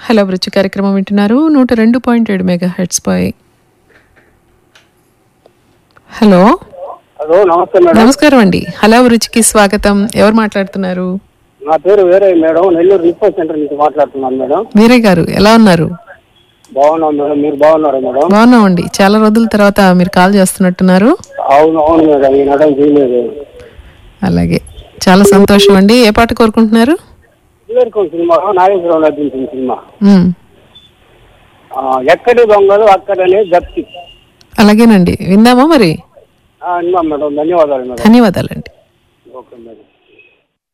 hello అభిరుచి కార్యక్రమం వింటున్నారు నూట రెండు పాయింట్ ఏడు మెగా హెడ్స్ పై హలో హలో నమస్తే మేడం నమస్కారం అండి హలో అభిరుచికి స్వాగతం ఎవరు మాట్లాడుతున్నారు నా పేరు వేరే మేడం నెల్లూరు రిపోర్ట్ సెంటర్ నుంచి మాట్లాడుతున్నాను మేడం వీరయ్య గారు ఎలా ఉన్నారు బాగున్నాం మేడం మీరు బాగున్నారా మేడం బాగున్నామండి చాలా రోజుల తర్వాత మీరు కాల్ చేస్తున్నట్టున్నారు అవును అవును మేడం ఈ నడం చేయలేదు అలాగే చాలా సంతోషం అండి ఏ పాట కోరుకుంటున్నారు ఇదివరకు సినిమా నాగేశ్వరరావు నటించిన సినిమా ఉమ్, ఆ, ఎక్కడి దొంగలు అక్కడనే జప్తి అలాగేనండి విందామా మరి ఆ, విన్నాం మేడం ధన్యవాదాలు మేడం ధన్యవాదాలండి ఓకే మేడం